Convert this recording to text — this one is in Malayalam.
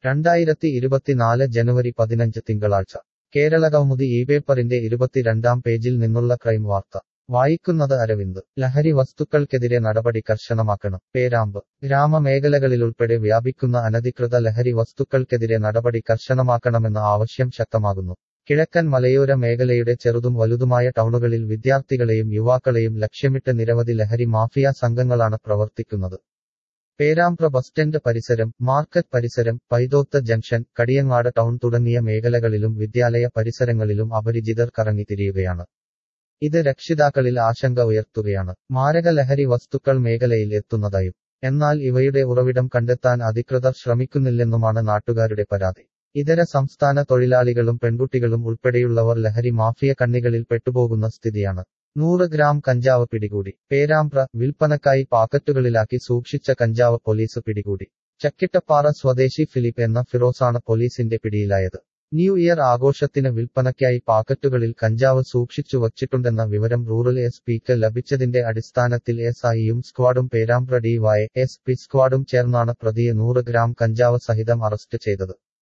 രണ്ടായിരത്തി ഇരുപത്തിനാല് ജനുവരി പതിനഞ്ച് തിങ്കളാഴ്ച കേരളകൗമുദി ഈ പേപ്പറിന്റെ ഇരുപത്തിരണ്ടാം പേജിൽ നിന്നുള്ള ക്രൈം വാർത്ത വായിക്കുന്നത് അരവിന്ദ് ലഹരി വസ്തുക്കൾക്കെതിരെ നടപടി കർശനമാക്കണം പേരാമ്പ് ഗ്രാമമേഖലകളിലുൾപ്പെടെ വ്യാപിക്കുന്ന അനധികൃത ലഹരി വസ്തുക്കൾക്കെതിരെ നടപടി കർശനമാക്കണമെന്ന ആവശ്യം ശക്തമാകുന്നു കിഴക്കൻ മലയോര മേഖലയുടെ ചെറുതും വലുതുമായ ടൗണുകളിൽ വിദ്യാർത്ഥികളെയും യുവാക്കളെയും ലക്ഷ്യമിട്ട് നിരവധി ലഹരി മാഫിയ സംഘങ്ങളാണ് പ്രവർത്തിക്കുന്നത് പേരാമ്പ്ര ബസ് സ്റ്റാൻഡ് പരിസരം മാർക്കറ്റ് പരിസരം പൈതോത്ത് ജംഗ്ഷൻ കടിയങ്ങാട് ടൗൺ തുടങ്ങിയ മേഖലകളിലും വിദ്യാലയ പരിസരങ്ങളിലും അപരിചിതർ കറങ്ങിത്തിരിയുകയാണ് ഇത് രക്ഷിതാക്കളിൽ ആശങ്ക ഉയർത്തുകയാണ് മാരക ലഹരി വസ്തുക്കൾ മേഖലയിൽ എത്തുന്നതായും എന്നാൽ ഇവയുടെ ഉറവിടം കണ്ടെത്താൻ അധികൃതർ ശ്രമിക്കുന്നില്ലെന്നുമാണ് നാട്ടുകാരുടെ പരാതി ഇതര സംസ്ഥാന തൊഴിലാളികളും പെൺകുട്ടികളും ഉൾപ്പെടെയുള്ളവർ ലഹരി മാഫിയ കണ്ണികളിൽ പെട്ടുപോകുന്ന സ്ഥിതിയാണ് നൂറ് ഗ്രാം കഞ്ചാവ് പിടികൂടി പേരാമ്പ്ര വിൽപ്പനക്കായി പാക്കറ്റുകളിലാക്കി സൂക്ഷിച്ച കഞ്ചാവ് പോലീസ് പിടികൂടി ചക്കിട്ടപ്പാറ സ്വദേശി ഫിലിപ്പ് എന്ന ഫിറോസാണ് പോലീസിന്റെ പിടിയിലായത് ന്യൂ ഇയർ ആഘോഷത്തിന് വിൽപ്പനയ്ക്കായി പാക്കറ്റുകളിൽ കഞ്ചാവ് സൂക്ഷിച്ചു വച്ചിട്ടുണ്ടെന്ന വിവരം റൂറൽ എസ് പിക്ക് ലഭിച്ചതിന്റെ അടിസ്ഥാനത്തിൽ എസ് ഐയും സ്ക്വാഡും Perambra D Y S P സ്ക്വാഡും ചേർന്നാണ് പ്രതിയെ നൂറ് ഗ്രാം കഞ്ചാവ് സഹിതം അറസ്റ്റ് ചെയ്തത്